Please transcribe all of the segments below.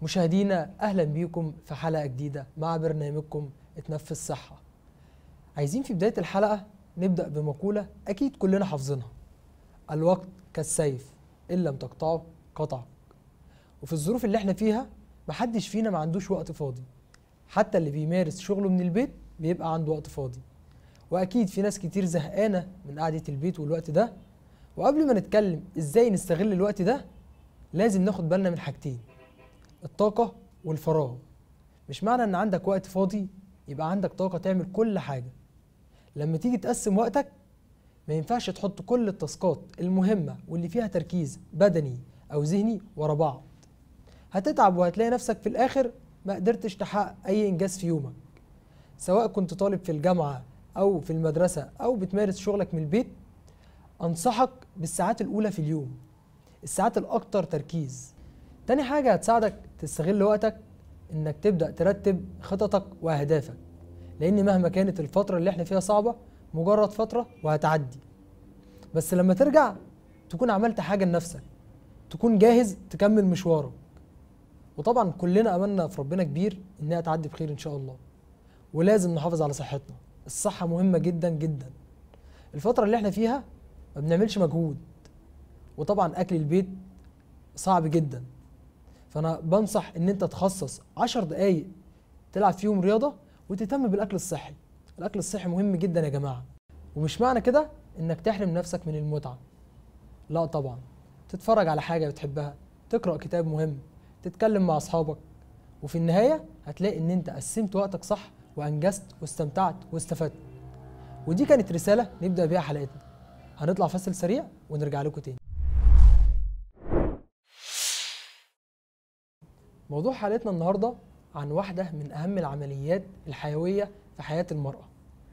مشاهدينا اهلا بيكم في حلقه جديده مع برنامجكم اتنفس صحه عايزين في بدايه الحلقه نبدا بمقوله اكيد كلنا حافظينها الوقت كالسيف ان لم تقطعه قطعك وفي الظروف اللي احنا فيها محدش فينا ما عندوش وقت فاضي حتى اللي بيمارس شغله من البيت بيبقى عنده وقت فاضي واكيد في ناس كتير زهقانه من قعده البيت والوقت ده وقبل ما نتكلم ازاي نستغل الوقت ده لازم ناخد بالنا من حاجتين الطاقة والفراغ مش معنى ان عندك وقت فاضي يبقى عندك طاقة تعمل كل حاجة لما تيجي تقسم وقتك ما ينفعش تحط كل التاسكات المهمة واللي فيها تركيز بدني او ذهني ورا بعض هتتعب وهتلاقي نفسك في الاخر ما قدرتش تحقق اي انجاز في يومك سواء كنت طالب في الجامعة او في المدرسة او بتمارس شغلك من البيت انصحك بالساعات الاولى في اليوم الساعات الاكتر تركيز تاني حاجة هتساعدك تستغل وقتك انك تبدأ ترتب خططك واهدافك لان مهما كانت الفترة اللي احنا فيها صعبة مجرد فترة وهتعدي بس لما ترجع تكون عملت حاجة لنفسك تكون جاهز تكمل مشوارك وطبعا كلنا املنا في ربنا كبير انها تعدي بخير ان شاء الله ولازم نحافظ على صحتنا الصحة مهمة جدا جدا الفترة اللي احنا فيها ما بنعملش مجهود وطبعا اكل البيت صعب جدا فانا بنصح ان انت تخصص 10 دقايق تلعب فيهم رياضه وتهتم بالاكل الصحي الاكل الصحي مهم جدا يا جماعه ومش معنى كده انك تحرم نفسك من المتعه لا طبعا تتفرج على حاجه بتحبها تقرا كتاب مهم تتكلم مع اصحابك وفي النهايه هتلاقي ان انت قسمت وقتك صح وانجزت واستمتعت واستفدت ودي كانت رساله نبدا بيها حلقتنا هنطلع فاصل سريع ونرجع لكم تاني موضوع حلقتنا النهارده عن واحدة من أهم العمليات الحيوية في حياة المرأة.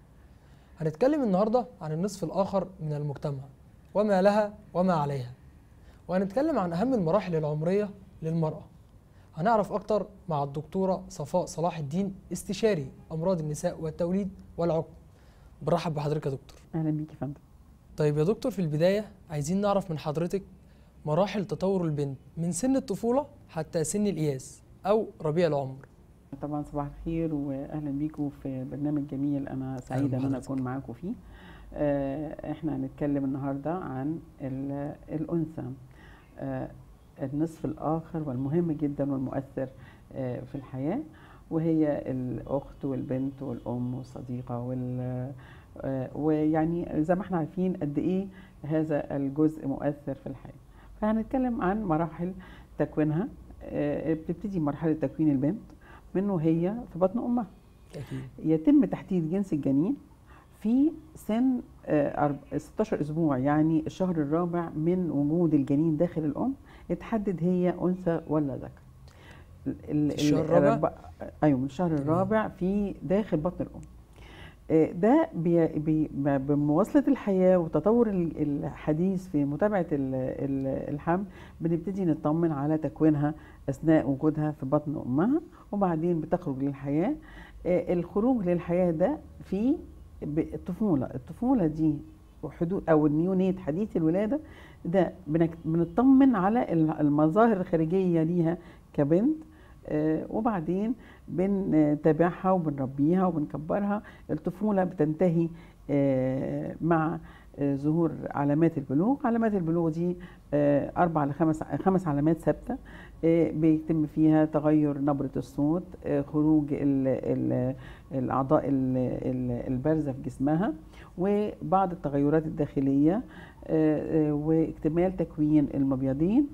هنتكلم النهارده عن النصف الآخر من المجتمع وما لها وما عليها. وهنتكلم عن أهم المراحل العمرية للمرأة. هنعرف أكتر مع الدكتورة صفاء صلاح الدين استشاري أمراض النساء والتوليد والعقم. برحب بحضرتك يا دكتور. اهلا بيك يا فندم طيب يا دكتور في البداية عايزين نعرف من حضرتك مراحل تطور البنت من سن الطفولة حتى سن الإياس أو ربيع العمر طبعا صباح الخير واهلا بيكم في برنامج جميل انا سعيده ان انا بحضرتك. اكون معاكم فيه آه، احنا هنتكلم النهارده عن ال- الانثى آه، النصف الاخر والمهم جدا والمؤثر آه، في الحياه وهي الاخت والبنت والام والصديقه وال آه، ويعني زي ما احنا عارفين قد ايه هذا الجزء مؤثر في الحياه فهنتكلم عن مراحل تكوينها آه، بتبتدي مرحله تكوين البنت منه هي في بطن امها أكيد يتم تحديد جنس الجنين في سن آه، أرب- 16 اسبوع يعني الشهر الرابع من وجود الجنين داخل الام يتحدد هي انثى ولا ذكر ال- ال- الشهر الرابع؟ الرب- ايوه من الشهر تمام. الرابع في داخل بطن الام آه، ده بي بي ب- بمواصله الحياه وتطور ال- الحديث في متابعه ال- ال- الحمل بنبتدي نطمن على تكوينها اثناء وجودها في بطن امها وبعدين بتخرج للحياه آه، الخروج للحياه ده في ب- الطفوله الطفوله دي وحدود او النيونيت حديث الولاده ده بنك- بنطمن على ال- المظاهر الخارجيه ليها كبنت آه، وبعدين بنتابعها وبنربيها وبنكبرها الطفوله بتنتهي آه، مع آه، ظهور علامات البلوغ علامات البلوغ دي آه، اربع لخمس خمس علامات ثابته آه، بيتم فيها تغير نبره الصوت آه، خروج ال ال الاعضاء ال- ال- البارزه في جسمها وبعض التغيرات الداخليه آه، آه، واكتمال تكوين المبيضين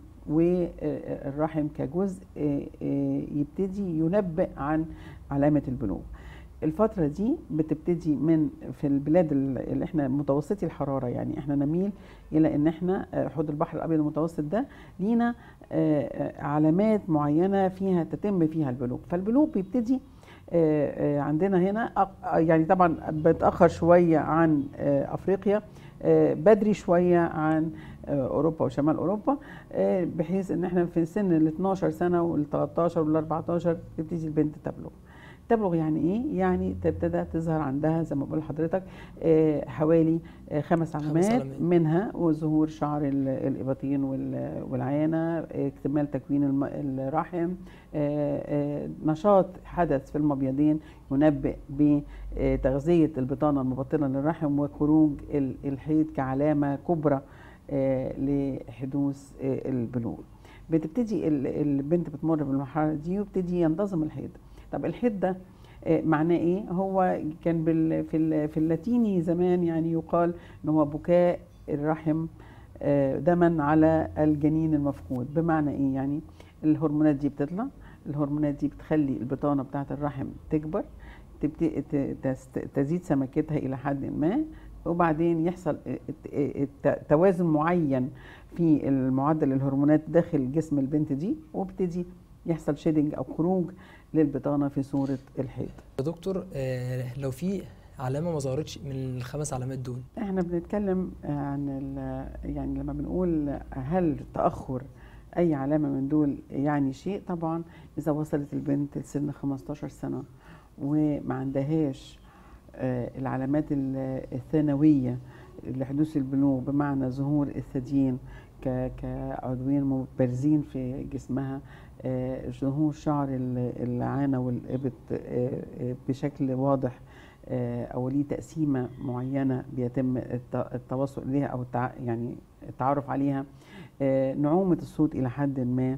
والرحم كجزء آه، آه، يبتدي ينبئ عن علامه البلوغ الفترة دي بتبتدي من في البلاد ال- اللي احنا متوسطي الحرارة يعني احنا نميل الى ان احنا آه، حوض البحر الابيض المتوسط ده لينا آه، آه، علامات معينة فيها تتم فيها البلوغ فالبلوغ بيبتدي آه، آه، عندنا هنا أق- يعني طبعا بتأخر شوية عن آه، افريقيا آه، بدري شوية عن آه، اوروبا وشمال اوروبا آه، بحيث ان احنا في سن ال 12 سنة وال 13 وال 14 تبتدي البنت تبلغ تبلغ يعني ايه يعني تبتدى تظهر عندها زي ما بقول لحضرتك آه، حوالي آه، خمس علامات علامات. منها وظهور شعر ال- الاباطين وال- والعانه آه، اكتمال تكوين الم- الرحم آه، آه، نشاط حدث في المبيضين ينبئ بتغذيه البطانه المبطنه للرحم وخروج ال- الحيض كعلامه كبرى آه، لحدوث آه، البلوغ بتبتدي ال- البنت بتمر بالمرحله دي وبتدي ينتظم الحيض طب الحيض ده آه، معناه ايه هو كان بال في ال- في اللاتيني زمان يعني يقال ان هو بكاء الرحم آه، دما على الجنين المفقود بمعنى ايه يعني الهرمونات دي بتطلع الهرمونات دي بتخلي البطانه بتاعه الرحم تكبر تبتدي ت- تست- تزيد سمكتها الى حد ما وبعدين يحصل الت- الت- توازن معين في المعدل الهرمونات داخل جسم البنت دي وابتدي يحصل شيدنج او خروج للبطانه في صوره الحيض يا دكتور آه، لو في علامه ما ظهرتش من الخمس علامات دول احنا بنتكلم عن ال- يعني لما بنقول هل تاخر اي علامه من دول يعني شيء طبعا اذا وصلت البنت لسن 15 سنه وما عندهاش آه، العلامات ال- الثانويه لحدوث البلوغ بمعنى ظهور الثديين ك- كعضوين بارزين في جسمها آه، ظهور شعر ال- العانه والابط آه، آه، بشكل واضح آه، او ليه تقسيمه معينه بيتم الت- التوصل اليها او التع... يعني التعرف عليها آه، نعومه الصوت الى حد ما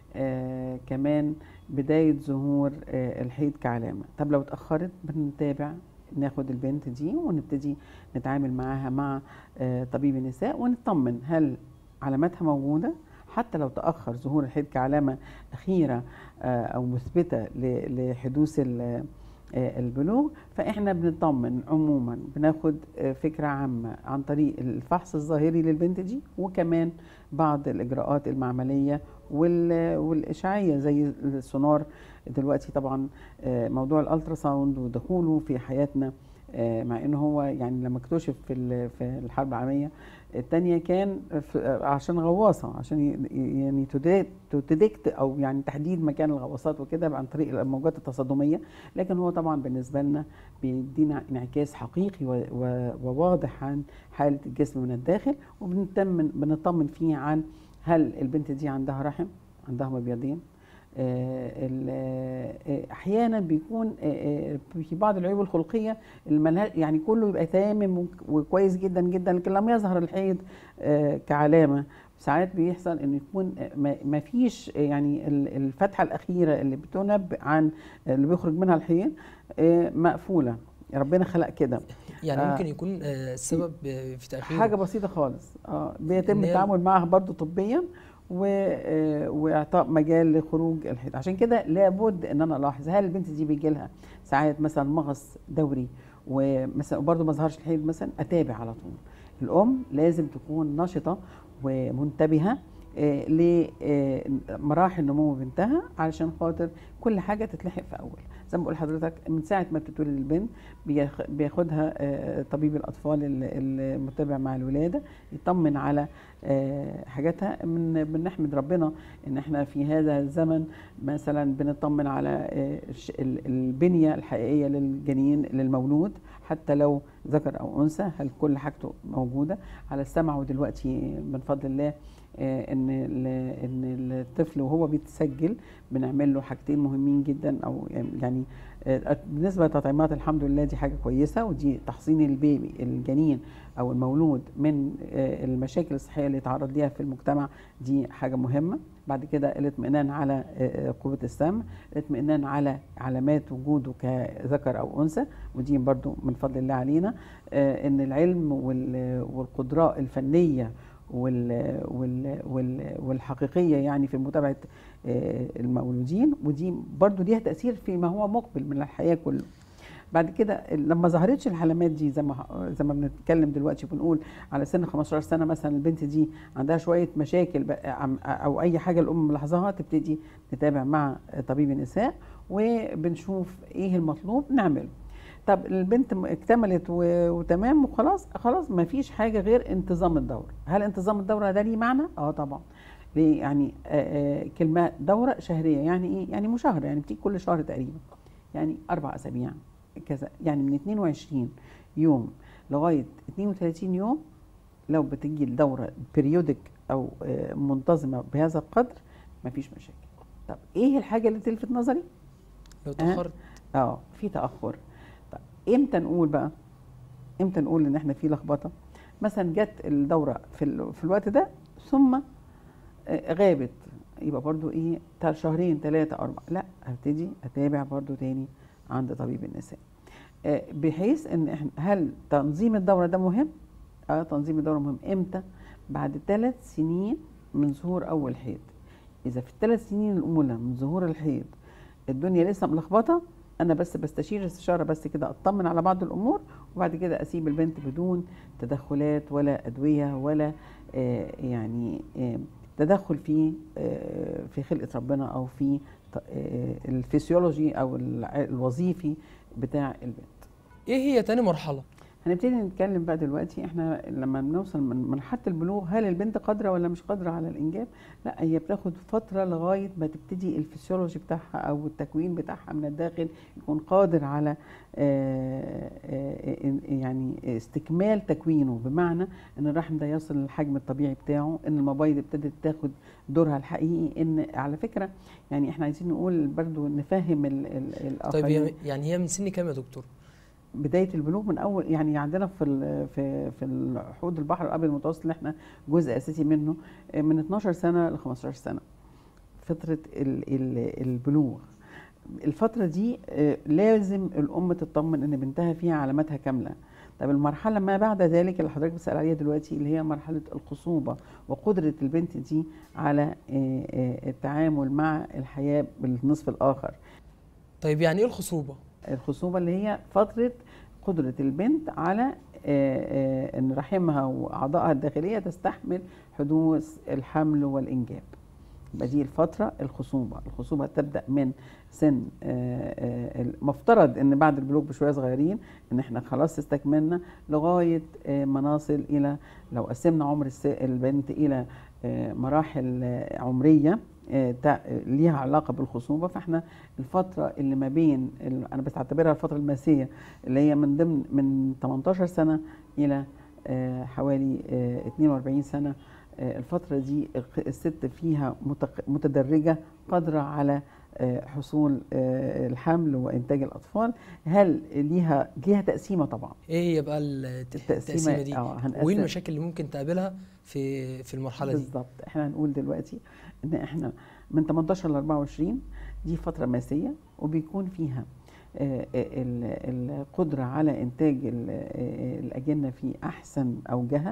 آه، كمان بدايه ظهور آه، الحيض كعلامه طب لو اتاخرت بنتابع ناخد البنت دي ونبتدي نتعامل معاها مع آه، طبيب النساء ونطمن هل علاماتها موجوده حتى لو تاخر ظهور الحيض كعلامه اخيره آه، او مثبته ل- لحدوث ال- آه، البلوغ فاحنا بنطمن عموما بناخد آه، فكره عامه عن طريق الفحص الظاهري للبنت دي وكمان بعض الاجراءات المعمليه وال- والاشعاعيه زي السونار دلوقتي طبعا آه، موضوع الالترا ساوند ودخوله في حياتنا آه، مع ان هو يعني لما اكتشف في ال- في الحرب العالميه الثانيه كان في- آه، عشان غواصه عشان ي- يعني تديكت او يعني تحديد مكان الغواصات وكده عن طريق الموجات التصادميه لكن هو طبعا بالنسبه لنا بيدينا انعكاس حقيقي و- و- وواضح عن حاله الجسم من الداخل وبنطمن بنطمن فيه عن هل البنت دي عندها رحم عندها مبيضين آه، ال- آه، احيانا بيكون آه، آه، في بعض العيوب الخلقيه الملها- يعني كله يبقى تامم وك- وكويس جدا جدا لكن لما يظهر الحيض آه، كعلامه ساعات بيحصل ان يكون آه، ما- ما فيش آه، يعني ال- الفتحه الاخيره اللي بتنبئ عن اللي بيخرج منها الحيض آه، مقفوله ربنا خلق كده يعني آه. ممكن يكون آه، السبب آه، في تاخير حاجه بسيطه خالص اه بيتم إن هي- التعامل معها برضو طبيا و... آه، واعطاء مجال لخروج الحيض عشان كده لابد ان انا الاحظ هل البنت دي بيجي لها ساعات مثلا مغص دوري ومثلا برضو ما ظهرش الحيض مثلا اتابع على طول الام لازم تكون نشطه ومنتبهه آه، لمراحل نمو بنتها علشان خاطر كل حاجه تتلحق في اول زي ما بقول لحضرتك من ساعه ما بتتولد البنت بياخ- بياخدها آه، طبيب الاطفال ال- المتابع مع الولاده يطمن على آه، حاجاتها من بنحمد ربنا ان احنا في هذا الزمن مثلا بنطمن على آه، الش- ال- البنيه الحقيقيه للجنين للمولود حتى لو ذكر او انثى هل كل حاجته موجوده على السمع ودلوقتي من فضل الله آه، ان ال- ان الطفل وهو بيتسجل بنعمل له حاجتين مهمين جدا او يعني آه، بالنسبه للتطعيمات الحمد لله دي حاجه كويسه ودي تحصين البيبي الجنين او المولود من آه، المشاكل الصحيه اللي يتعرض ليها في المجتمع دي حاجه مهمه بعد كده الاطمئنان على آه، آه، قوه السمع الاطمئنان على علامات وجوده كذكر او انثى ودي برضو من فضل الله علينا آه، ان العلم وال- والقدرات الفنيه وال وال وال والحقيقيه يعني في متابعه آه، المولودين ودي برضو ليها تاثير فيما هو مقبل من الحياه كله بعد كده لما ظهرتش العلامات دي زي ما زي ما بنتكلم دلوقتي بنقول على سن 15 سنه مثلا البنت دي عندها شويه مشاكل بقى عم- او اي حاجه الام ملاحظاها تبتدي نتابع مع طبيب النساء وبنشوف ايه المطلوب نعمله طب البنت م- اكتملت و- وتمام وخلاص خلاص ما فيش حاجه غير انتظام الدوره هل انتظام الدوره ده ليه معنى اه طبعا ليه يعني آه آه كلمه دوره شهريه يعني ايه يعني مشاهره يعني بتيجي كل شهر تقريبا يعني اربع اسابيع كذا يعني من 22 يوم لغايه 32 يوم لو بتجي الدوره بيريودك او آه، منتظمه بهذا القدر مفيش مشاكل طب ايه الحاجه اللي تلفت نظري لو تاخرت اه في تاخر طب امتى نقول بقى امتى نقول ان احنا في لخبطه مثلا جت الدوره في ال... في الوقت ده ثم آه، غابت يبقى برضو ايه تا- شهرين ثلاثة أربعة لا هبتدي أتابع برضو تاني عند طبيب النساء آه، بحيث ان احنا هل تنظيم الدورة ده مهم؟ اه تنظيم الدورة مهم امتى؟ بعد ثلاث سنين من ظهور أول حيض إذا في الثلاث سنين الأولى من ظهور الحيض الدنيا لسه ملخبطة أنا بس بستشير استشارة بس كده أطمن على بعض الأمور وبعد كده أسيب البنت بدون تدخلات ولا أدوية ولا آه يعني آه تدخل في آه في خلقة ربنا أو في ط- آه الفسيولوجي أو الع- الوظيفي بتاع البنت ايه هي تاني مرحله هنبتدي نتكلم بقى دلوقتي احنا لما بنوصل من مرحله البلوغ هل البنت قادره ولا مش قادره على الانجاب؟ لا هي بتاخد فتره لغايه ما تبتدي الفسيولوجي بتاعها او التكوين بتاعها من الداخل يكون قادر على آه، آه، يعني استكمال تكوينه بمعنى ان الرحم ده يصل للحجم الطبيعي بتاعه ان المبايض ابتدت تاخد دورها الحقيقي ان على فكره يعني احنا عايزين نقول برضو نفهم ال ال طيب الاخرين هي يعني هي من سن كام يا دكتور بدايه البلوغ من اول يعني عندنا في ال- في في الحوض البحر الابيض المتوسط اللي احنا جزء اساسي منه آه، من 12 سنه ل 15 سنه فتره ال- ال- البلوغ الفتره دي آه، لازم الام تطمن ان بنتها فيها علاماتها كامله طب المرحله ما بعد ذلك اللي حضرتك بتسال عليها دلوقتي اللي هي مرحله الخصوبه وقدره البنت دي على آه، آه، التعامل مع الحياه بالنصف الاخر طيب يعني ايه الخصوبه الخصوبة اللي هي فترة قدرة البنت على آه، آه، ان رحمها واعضائها الداخلية تستحمل حدوث الحمل والانجاب يبقى دي الفترة الخصوبة الخصوبة تبدأ من سن آه، آه، المفترض ان بعد البلوغ بشوية صغيرين ان احنا خلاص استكملنا لغاية آه، ما نصل الى لو قسمنا عمر الس- البنت الى آه، مراحل آه، عمرية آه، تع- ليها علاقة بالخصوبة فاحنا الفترة اللي ما بين ال- انا بعتبرها الفترة الماسية اللي هي من ضمن من 18 سنة الى آه، حوالي آه، 42 سنة آه، الفترة دي الق- الست فيها متق- متدرجة قادرة على آه، حصول آه، الحمل وإنتاج الأطفال هل ليها ليها تقسيمة طبعا ايه هي بقى الت- التقسيمه دي اه هنقسم وايه المشاكل اللي ممكن تقابلها في في المرحله دي بالظبط احنا هنقول دلوقتي ان احنا من 18 ل 24 دي فترة ماسية وبيكون فيها آه، ال- القدرة على إنتاج ال- آه، الأجنة في أحسن أوجهها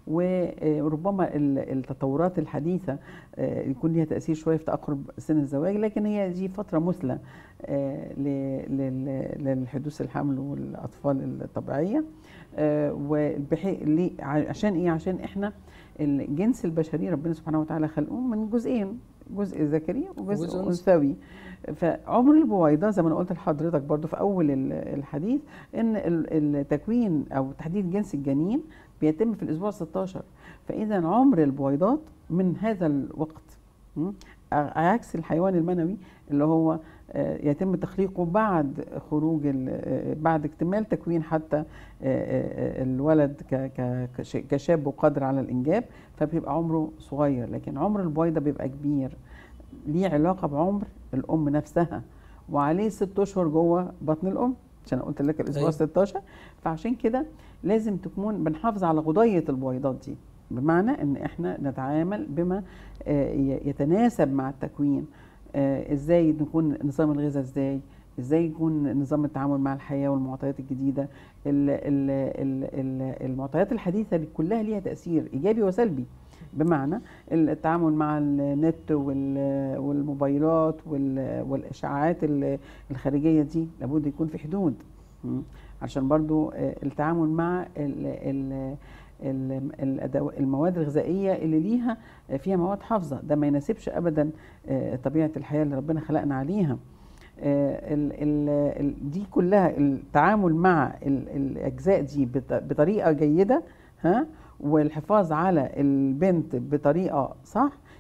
وربما ال- التطورات الحديثة آه، يكون ليها تأثير شوية في تأقرب سن الزواج لكن هي دي فترة مثلى آه، ل- لل- للحدوث الحمل والأطفال الطبيعية آه، وبحي- ليه؟ ع- عشان إيه؟ عشان إحنا الجنس البشري ربنا سبحانه وتعالى خلقه من جزئين جزء ذكري وجزء وجزء أنثى. انثوي فعمر البويضه زي ما انا قلت لحضرتك برضو في اول ال- الحديث ان ال- التكوين او تحديد جنس الجنين بيتم في الاسبوع 16 فاذا عمر البويضات من هذا الوقت م? ع- عكس الحيوان المنوي اللي هو آه، يتم تخليقه بعد خروج ال- آه، بعد اكتمال تكوين حتى آه، آه، الولد ك- ك- كش- كشاب وقادر على الانجاب فبيبقى عمره صغير لكن عمر البويضه بيبقى كبير ليه علاقه بعمر الام نفسها وعليه ست اشهر جوه بطن الام عشان قلت لك الاسبوع أيوة. 16 فعشان كده لازم تكون بنحافظ على غضيه البويضات دي بمعنى ان احنا نتعامل بما آه، ي- يتناسب مع التكوين آه، ازاي نكون نظام الغذاء ازاي ازاي يكون نظام التعامل مع الحياه والمعطيات الجديده ال- ال- ال- ال- المعطيات الحديثه دي كلها ليها تاثير ايجابي وسلبي بمعنى التعامل مع النت وال- والموبايلات وال- والاشعاعات ال- الخارجيه دي لابد يكون في حدود م. عشان برضو آه، التعامل مع ال ال ال- الأدو- المواد الغذائيه اللي ليها آه، فيها مواد حافظه ده ما يناسبش ابدا آه، طبيعه الحياه اللي ربنا خلقنا عليها آه، ال ال ال دي كلها التعامل مع ال الاجزاء دي بط- بطريقه جيده ها والحفاظ على البنت بطريقه صح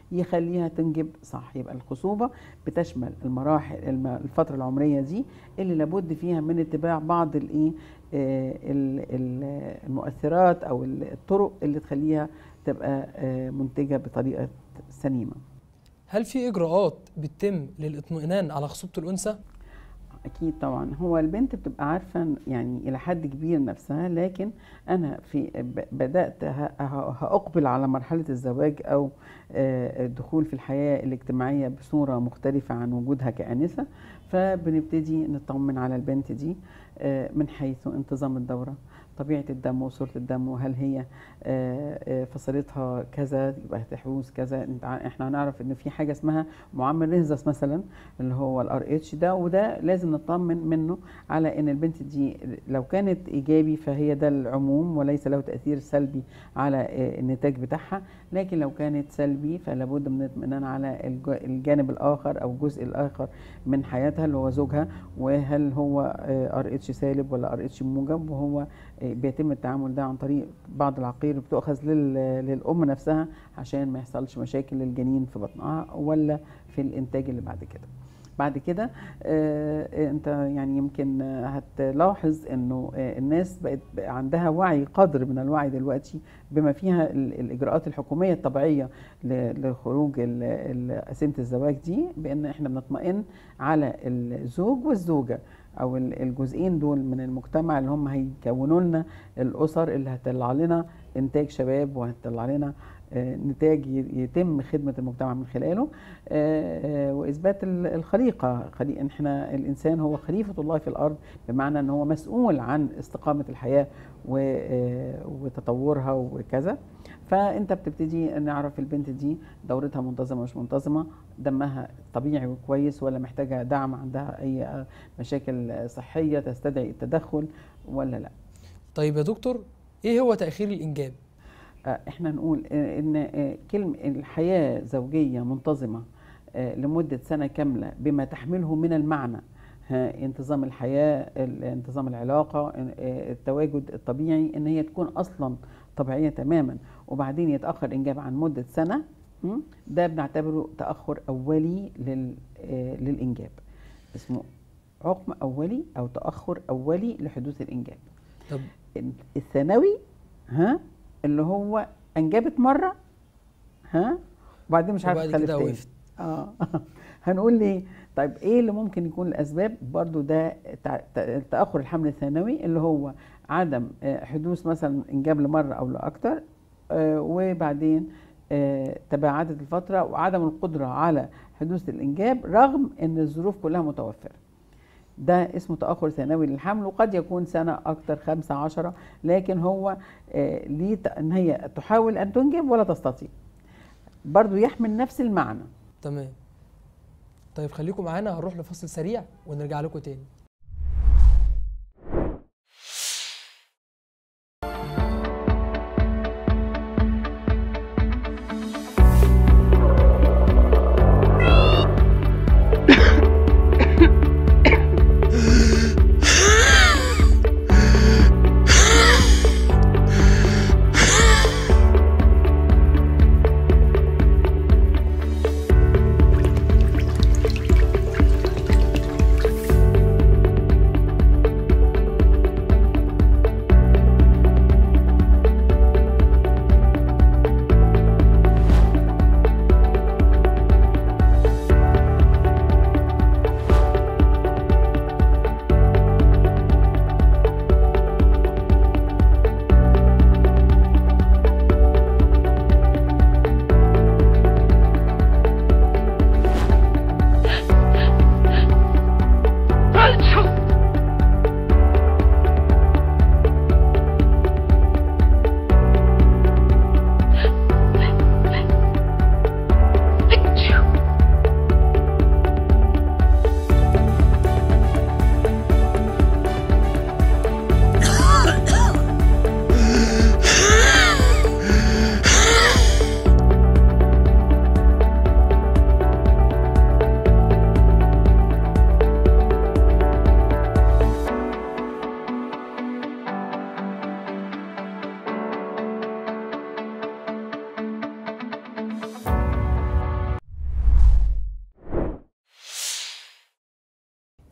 يخليها تنجب صح يبقى الخصوبه بتشمل المراحل الم- الفتره العمريه دي اللي لابد فيها من اتباع بعض الايه آه، ال- ال- المؤثرات او الطرق اللي تخليها تبقى آه، منتجه بطريقه سليمه هل في اجراءات بتتم للاطمئنان على خصوبه الانثى اكيد طبعا هو البنت بتبقى عارفه يعني الى حد كبير نفسها لكن انا في ب- بدات ه- ه- هاقبل على مرحله الزواج او آه، الدخول في الحياه الاجتماعيه بصوره مختلفه عن وجودها كانسه فبنبتدي نطمن على البنت دي آه، من حيث انتظام الدوره طبيعه الدم وصوره الدم وهل هي آه، آه، فصيلتها كذا يبقى تحوز كذا انت ع- احنا هنعرف ان في حاجه اسمها معامل رينزس مثلا اللي هو الار اتش ده وده لازم نطمن منه على ان البنت دي لو كانت ايجابي فهي ده العموم وليس له تاثير سلبي على آه، النتاج بتاعها لكن لو كانت سلبي فلابد من الاطمئنان على الج- الجانب الاخر او الجزء الاخر من حياتها اللي هو زوجها وهل هو ار اتش سالب ولا ار اتش موجب وهو آه، بيتم التعامل ده عن طريق بعض العقير بتؤخذ لل- للام نفسها عشان ما يحصلش مشاكل للجنين في بطنها ولا في الانتاج اللي بعد كده بعد كده آه، انت يعني يمكن آه، هتلاحظ انه آه، الناس بقت بقى عندها وعي قدر من الوعي دلوقتي بما فيها ال- الاجراءات الحكوميه الطبيعيه ل- لخروج ال- ال- قسيمه الزواج دي بان احنا بنطمئن على الزوج والزوجه او ال- الجزئين دول من المجتمع اللي هم هيكونوا لنا الاسر اللي هتطلع لنا انتاج شباب وهتطلع لنا آه، نتاج ي- يتم خدمه المجتمع من خلاله آه، آه، واثبات ال- الخليقه خلي احنا الانسان هو خليفه الله في الارض بمعنى ان هو مسؤول عن استقامه الحياه و- آه، وتطورها وكذا فانت بتبتدي نعرف البنت دي دورتها منتظمه مش منتظمه دمها طبيعي وكويس ولا محتاجه دعم عندها اي آه، مشاكل صحيه تستدعي التدخل ولا لا طيب يا دكتور ايه هو تاخير الانجاب آه، احنا نقول آه، ان آه، كلمة الحياة زوجية منتظمة آه، لمدة سنة كاملة بما تحمله من المعنى ها، انتظام الحياة ال- انتظام العلاقة آه، التواجد الطبيعي ان هي تكون اصلا طبيعية تماما وبعدين يتأخر انجاب عن مدة سنة م، ده بنعتبره تأخر اولي لل- آه، للانجاب اسمه عقم اولي او تأخر اولي لحدوث الانجاب طب الثانوي ها اللي هو انجبت مره ها وبعدين مش عارفه وبعد تخلف كده تاني وقفت اه هنقول ليه طيب ايه اللي ممكن يكون الاسباب برضو ده تع- ت- تاخر الحمل الثانوي اللي هو عدم آه، حدوث مثلا انجاب لمره او لاكثر آه، وبعدين آه، تباعدت الفتره وعدم القدره على حدوث الانجاب رغم ان الظروف كلها متوفره ده اسمه تأخر ثانوي للحمل وقد يكون سنة أكتر خمسة عشرة لكن هو آه، ليه ت- إن هي تحاول أن تنجب ولا تستطيع برضو يحمل نفس المعنى تمام طيب خليكم معانا هنروح لفاصل سريع ونرجع لكم تاني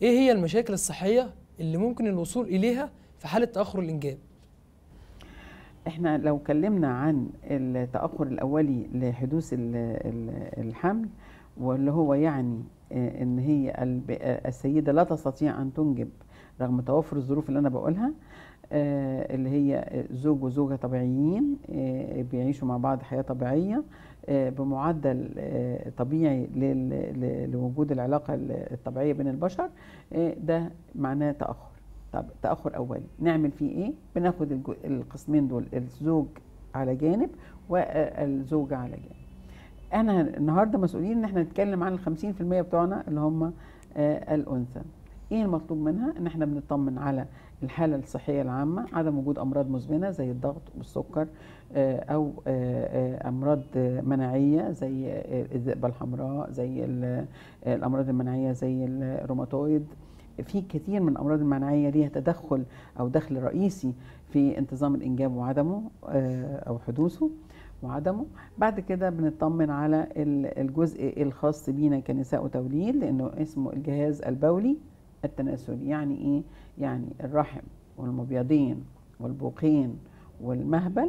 ايه هي المشاكل الصحيه اللي ممكن الوصول اليها في حاله تاخر الانجاب احنا لو اتكلمنا عن التأخر الأولي لحدوث ال- ال- الحمل واللي هو يعني آه، ان هي الب- آه، السيدة لا تستطيع ان تنجب رغم توفر الظروف اللي انا بقولها آه، اللي هي زوج وزوجة طبيعيين آه، بيعيشوا مع بعض حياة طبيعية آه، بمعدل آه، طبيعي لل- ل- لوجود العلاقة الطبيعية بين البشر آه، ده معناه تأخر طب تأخر أولي نعمل فيه إيه؟ بناخد الجو- القسمين دول الزوج على جانب والزوجة على جانب احنا النهارده مسؤولين ان احنا نتكلم عن ال 50% بتوعنا اللي هم آه، الانثى ايه المطلوب منها ان احنا بنطمن على الحاله الصحيه العامه عدم وجود امراض مزمنه زي الضغط والسكر آه، او آه، آه، امراض آه، مناعيه زي آه، الذئبه الحمراء زي ال- آه، الامراض المناعيه زي الروماتويد في كثير من الامراض المناعيه ليها تدخل او دخل رئيسي في انتظام الانجاب وعدمه آه، او حدوثه وعدمه بعد كده بنطمن على ال- الجزء الخاص بينا كنساء وتوليد لانه اسمه الجهاز البولي التناسلي يعني ايه يعني الرحم والمبيضين والبوقين والمهبل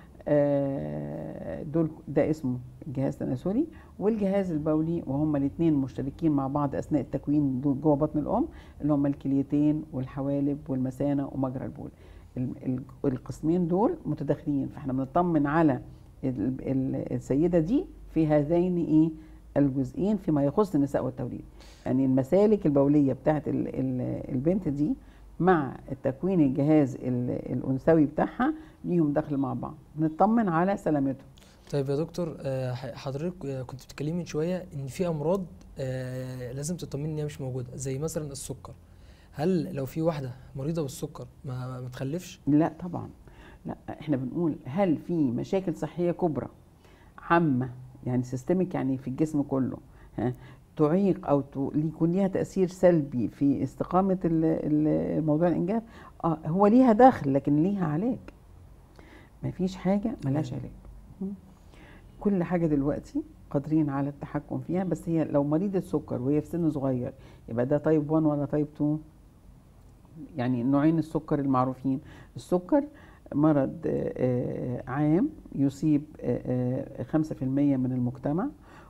آه، دول ده اسمه الجهاز التناسلي والجهاز البولي وهما الاثنين مشتركين مع بعض اثناء التكوين دول جوه بطن الام اللي هما الكليتين والحوالب والمثانه ومجرى البول ال- ال- القسمين دول متداخلين فاحنا بنطمن على ال- ال- السيده دي في هذين ايه الجزئين فيما يخص النساء والتوليد يعني المسالك البوليه بتاعت ال- ال- البنت دي مع التكوين الجهاز ال- الانثوي بتاعها ليهم دخل مع بعض بنطمن على سلامتهم طيب يا دكتور آه، ح- حضرتك آه، كنت بتتكلمي من شويه ان في امراض آه، لازم تطمني ان هي مش موجوده زي مثلا السكر هل لو في واحده مريضه بالسكر ما ما تخلفش لا طبعا لا احنا بنقول هل في مشاكل صحيه كبرى عامه يعني سيستميك يعني في الجسم كله ها تعيق او ت- يكون ليها تاثير سلبي في استقامه ال- ال- موضوع الانجاب اه هو ليها دخل لكن ليها علاج ما فيش حاجه ملهاش تمام. علاج م? كل حاجه دلوقتي قادرين على التحكم فيها بس هي لو مريضه سكر وهي في سن صغير يبقى ده تايب 1 ولا تايب 2 يعني نوعين السكر المعروفين السكر مرض آه، آه، عام يصيب آه، آه، 5% من المجتمع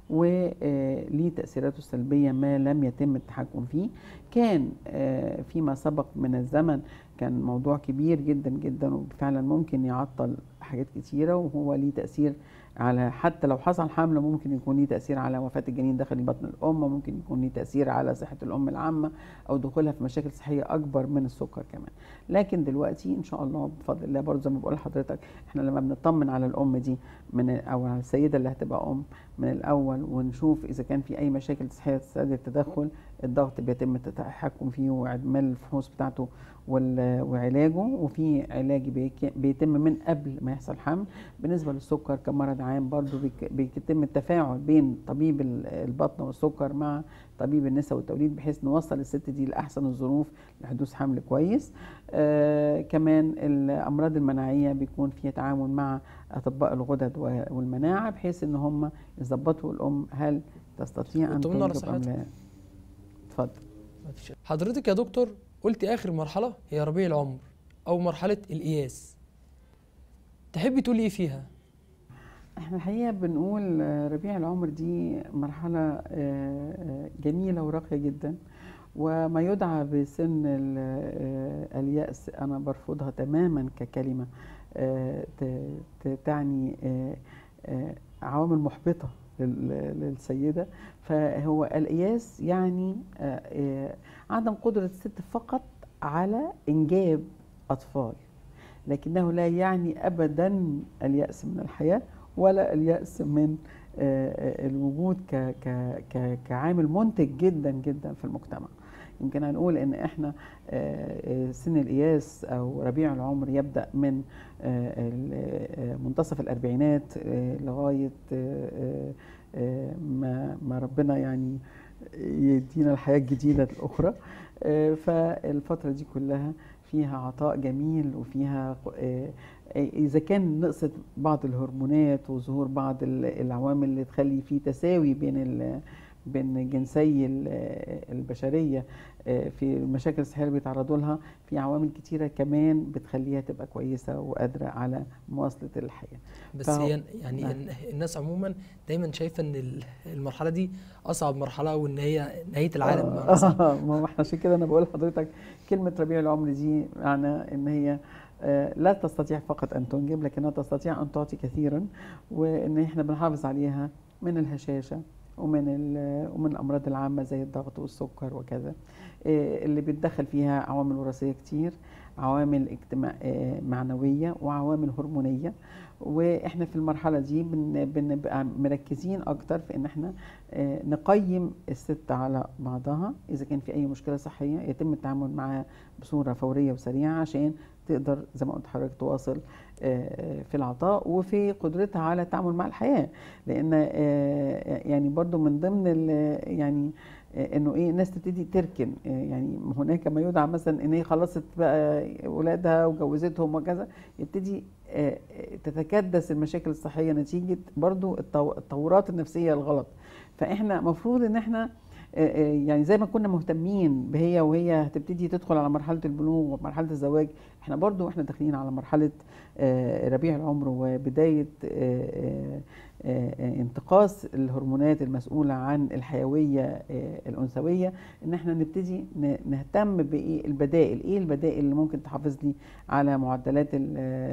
وليه تأثيراته السلبية ما لم يتم التحكم فيه كان آه، فيما سبق من الزمن كان موضوع كبير جدا جدا وفعلا ممكن يعطل حاجات كتيرة وهو ليه تأثير على حتى لو حصل حمل ممكن يكون ليه تأثير على وفاة الجنين داخل بطن الأم ممكن يكون ليه تأثير على صحة الأم العامة أو دخولها في مشاكل صحية أكبر من السكر كمان لكن دلوقتي إن شاء الله بفضل الله برضه زي ما بقول لحضرتك إحنا لما بنطمن على الأم دي من أو على السيدة اللي هتبقى أم من الأول ونشوف إذا كان في أي مشاكل صحية تستدعي التدخل الضغط بيتم التحكم فيه وإعمال الفحوص بتاعته وال- وعلاجه وفي علاج بيك- بيتم من قبل ما يحصل حمل بالنسبه للسكر كمرض عام برضو بيك- بيتم التفاعل بين طبيب ال- البطن والسكر مع طبيب النساء والتوليد بحيث نوصل الست دي لاحسن الظروف لحدوث حمل كويس آه كمان الامراض المناعيه بيكون فيها تعاون مع اطباء الغدد و- والمناعه بحيث ان هم يظبطوا الام هل تستطيع ان ويطمنوا على تنجب ام صحتها. لا اتفضل مفيش حضرتك يا دكتور قلتي اخر مرحله هي ربيع العمر او مرحله القياس تحبي تقولي ايه فيها احنا الحقيقه بنقول آه، ربيع العمر دي مرحله آه، آه، جميله وراقيه جدا وما يدعى بسن ال- آه، اليأس انا برفضها تماما ككلمه آه، ت- ت- تعني آه، آه، عوامل محبطه لل- للسيده فهو القياس يعني آه، آه، عدم قدره الست فقط على انجاب اطفال لكنه لا يعني ابدا اليأس من الحياه ولا اليأس من آه، آه، الوجود ك- ك- ك- كعامل منتج جدا جدا في المجتمع يمكن هنقول ان احنا آه، آه، سن القياس او ربيع العمر يبدا من آه، ال- آه، منتصف الاربعينات آه، لغايه آه، آه، آه، ما ما ربنا يعني يدينا الحياه الجديده الاخرى آه، فالفتره دي كلها فيها عطاء جميل وفيها آه، اذا كان نقصت بعض الهرمونات وظهور بعض ال- العوامل اللي تخلي في تساوي بين ال بين جنسي ال- البشريه آه، في المشاكل الصحيه اللي بيتعرضوا لها في عوامل كتيره كمان بتخليها تبقى كويسه وقادره على مواصله الحياه بس فهو- هي يعني نعم. الن- الناس عموما دايما شايفه ان ال- المرحله دي اصعب مرحله وان هي نهايه العالم بمعنى أصح. آه ما هو احنا عشان كده انا بقول لحضرتك كلمه ربيع العمر دي معنى ان هي آه، لا تستطيع فقط ان تنجب لكنها تستطيع ان تعطي كثيرا وان احنا بنحافظ عليها من الهشاشه ومن ال- ومن الامراض العامه زي الضغط والسكر وكذا آه، اللي بيتدخل فيها عوامل وراثيه كتير عوامل اجتماع آه، معنويه وعوامل هرمونيه واحنا في المرحله دي بن- بنبقى مركزين اكتر في ان احنا آه، نقيم الست على بعضها اذا كان في اي مشكله صحيه يتم التعامل معها بصوره فوريه وسريعه عشان تقدر زي ما قلت حضرتك تواصل آه، في العطاء وفي قدرتها على التعامل مع الحياه لان آه، يعني برضو من ضمن ال- يعني آه، انه ايه الناس تبتدي تركن آه، يعني هناك ما يدعى مثلا ان هي خلصت بقى اولادها وجوزتهم وكذا يبتدي آه، آه، تتكدس المشاكل الصحيه نتيجه برضو التو- التطورات النفسيه الغلط فاحنا مفروض ان احنا آه، آه، يعني زي ما كنا مهتمين بهي وهي هتبتدي تدخل على مرحله البلوغ ومرحله الزواج احنا برضو احنا داخلين على مرحله آه، ربيع العمر وبدايه آه، آه، آه، انتقاص الهرمونات المسؤوله عن الحيويه آه، الانثويه ان احنا نبتدي ن- نهتم بايه البدائل ايه البدائل اللي ممكن تحافظ لي على معدلات ال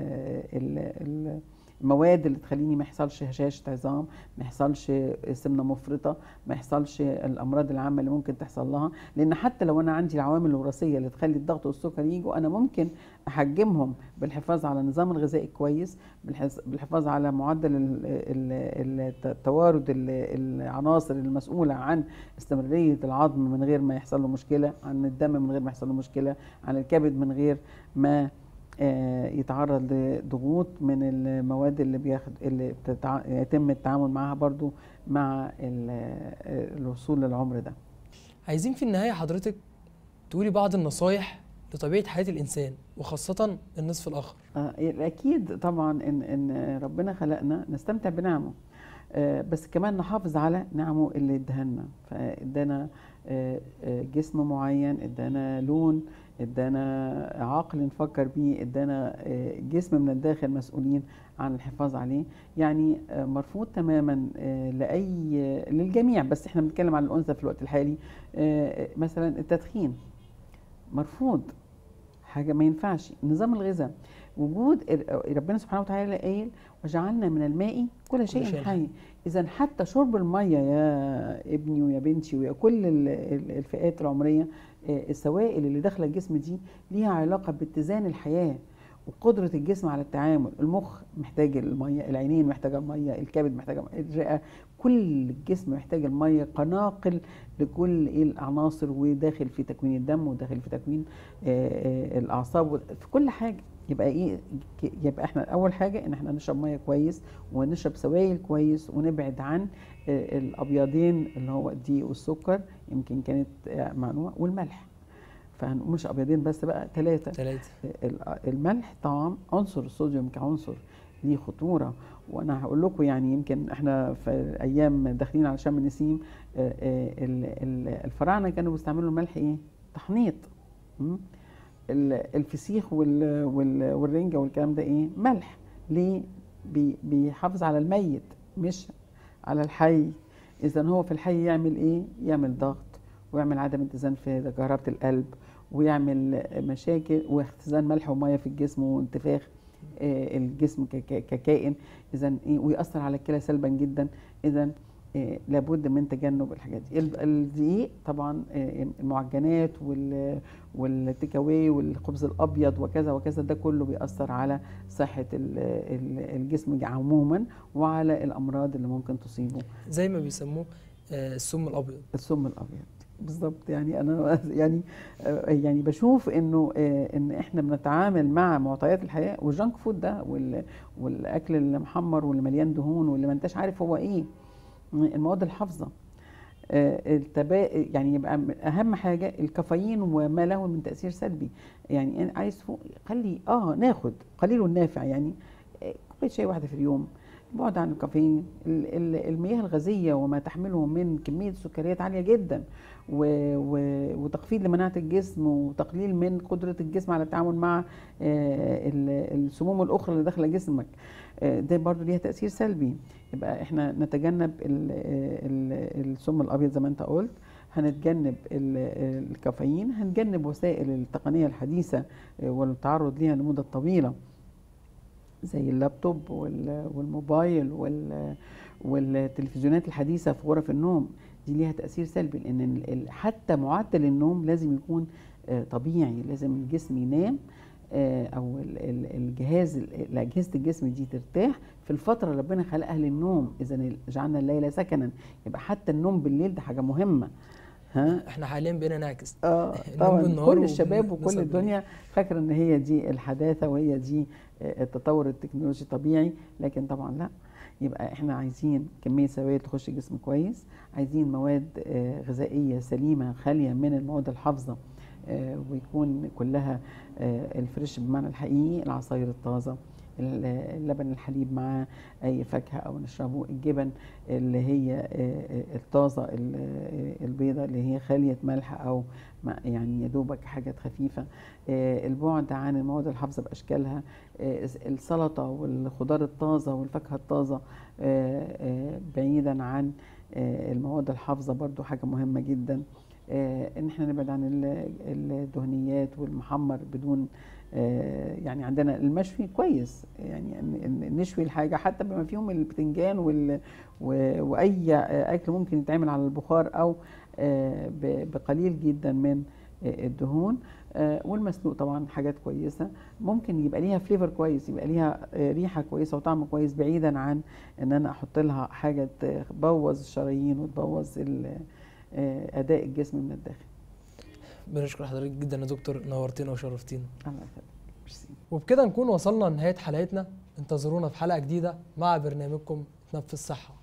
ال ال المواد اللي تخليني ما يحصلش هشاشه عظام ما يحصلش سمنه مفرطه ما يحصلش الامراض العامه اللي ممكن تحصل لها لان حتى لو انا عندي العوامل الوراثيه اللي تخلي الضغط والسكر يجوا انا ممكن احجمهم بالحفاظ على النظام الغذائي كويس بالحز- بالحفاظ على معدل ال- ال- ال- توارد ال- العناصر المسؤوله عن استمراريه العظم من غير ما يحصل له مشكله عن الدم من غير ما يحصل له مشكله عن الكبد من غير ما آه، يتعرض لضغوط من المواد اللي بياخد اللي بتتع... يتم التعامل معها برضو مع ال- آه، الوصول للعمر ده عايزين في النهايه حضرتك تقولي بعض النصايح لطبيعه حياه الانسان وخاصه النصف الاخر آه، الأكيد طبعا إن إن ربنا خلقنا نستمتع بنعمه آه، بس كمان نحافظ على نعمه اللي اداها لنا فادانا آه، آه، جسم معين ادانا لون ادانا عقل نفكر بيه ادانا آه، جسم من الداخل مسؤولين عن الحفاظ عليه يعني آه، مرفوض تماما آه، لاي للجميع بس احنا بنتكلم عن الانثى في الوقت الحالي آه، مثلا التدخين مرفوض حاجه ما ينفعش نظام الغذاء وجود ال- ربنا سبحانه وتعالى قايل وجعلنا من الماء كل شيء شيء حي اذا حتى شرب الميه يا ابني ويا بنتي ويا كل ال- ال- الفئات العمريه آه، السوائل اللي داخله الجسم دي ليها علاقه باتزان الحياه وقدره الجسم على التعامل المخ محتاج الميه العينين محتاجه الميه الكبد محتاجه المية، الرئه كل الجسم محتاج الميه قناقل لكل إيه العناصر وداخل في تكوين الدم وداخل في تكوين آه، آه، الاعصاب و- في كل حاجه يبقى ايه ك- يبقى احنا اول حاجه ان احنا نشرب ميه كويس ونشرب سوائل كويس ونبعد عن آه، الابيضين اللي هو الدقيق والسكر يمكن كانت آه، معلومه والملح فهنقول مش ابيضين بس بقى ثلاثه ثلاثه الملح طبعا عنصر الصوديوم كعنصر ليه خطوره وانا هقول لكم يعني يمكن احنا في ايام داخلين على شم النسيم آه، آه، ال- ال- الفراعنه كانوا بيستعملوا الملح ايه تحنيط م? ال- الفسيخ وال- وال- والرنجه والكلام ده ايه ملح ليه بي- بيحافظ على الميت مش على الحي اذا هو في الحي يعمل ايه يعمل ضغط ويعمل عدم اتزان في كهربة القلب ويعمل مشاكل واختزان ملح وميه في الجسم وانتفاخ آه، الجسم ك- ك- ككائن اذا ايه ويأثر على الكلى سلبا جدا اذا آه، لابد من تجنب الحاجات دي ال- الدقيق طبعا آه، المعجنات وال والتيك اواي والخبز الابيض وكذا وكذا ده كله بيأثر على صحه ال- ال- الجسم عموما وعلى الامراض اللي ممكن تصيبه زي ما بيسموه آه، السم الابيض السم الابيض بالظبط يعني انا يعني آه، يعني بشوف انه آه، ان احنا بنتعامل مع معطيات الحياه والجانك فود ده وال- والاكل اللي محمر واللي مليان دهون واللي ما انتش عارف هو ايه المواد الحافظه آه، التبا يعني يبقى من اهم حاجه الكافيين وما له من تاثير سلبي يعني أنا عايز فوق خلي اه ناخد قليل النافع يعني آه، كوبايه شاي واحده في اليوم بعد عن الكافيين ال- ال- المياه الغازيه وما تحمله من كميه سكريات عاليه جدا و و وتخفيض لمناعه الجسم وتقليل من قدره الجسم على التعامل مع آه، ال- السموم الاخرى اللي داخله جسمك آه، ده برضو ليها تاثير سلبي يبقى احنا نتجنب ال- ال- السم الابيض زي ما انت قلت هنتجنب ال- الكافيين هنتجنب وسائل التقنيه الحديثه آه، والتعرض ليها لمده طويله زي اللابتوب وال- والموبايل وال- والتلفزيونات الحديثه في غرف النوم دي ليها تاثير سلبي لان ال- ال- حتى معدل النوم لازم يكون آه، طبيعي لازم الجسم ينام آه، او ال- ال- الجهاز ال- اجهزه الجسم دي ترتاح في الفتره اللي ربنا خلقها للنوم اذا جعلنا الليل سكنا يبقى حتى النوم بالليل ده حاجه مهمه ها احنا حاليا بقينا نعكس اه ننام طبعا بالنهار كل الشباب وبنسهر وكل بالليل. الدنيا فاكره ان هي دي الحداثه وهي دي آه، التطور التكنولوجي طبيعي لكن طبعا لا يبقى احنا عايزين كميه سوائل تخش الجسم كويس عايزين مواد آه، غذائيه سليمه خاليه من المواد الحافظه آه، ويكون كلها آه، الفريش بمعنى الحقيقي العصاير الطازه ال- اللبن الحليب مع اي فاكهه او نشربه الجبن اللي هي آه، آه، الطازه ال- آه، البيضه اللي هي خاليه ملح او ما- يعني يا دوبك حاجات خفيفه آه، البعد عن المواد الحافظه باشكالها آه، السلطه والخضار الطازه والفاكهه الطازه آه، آه، بعيدا عن آه، المواد الحافظه برضو حاجه مهمه جدا آه، ان احنا نبعد عن ال- الدهنيات والمحمر بدون آه، يعني عندنا المشوي كويس يعني إن- إن نشوي الحاجه حتى بما فيهم البتنجان وال و- واي اكل ممكن يتعمل على البخار او آه، ب- بقليل جدا من آه، الدهون آه، والمسلوق طبعا حاجات كويسه ممكن يبقى ليها فليفر كويس يبقى ليها آه، ريحه كويسه وطعم كويس بعيدا عن ان انا احط لها حاجه تبوظ الشرايين وتبوظ ال- آه، اداء الجسم من الداخل بنشكر حضرتك جدا يا دكتور نورتينا وشرفتينا الله يخليك ميرسي وبكده نكون وصلنا لنهايه حلقتنا انتظرونا في حلقه جديده مع برنامجكم تنفس صحه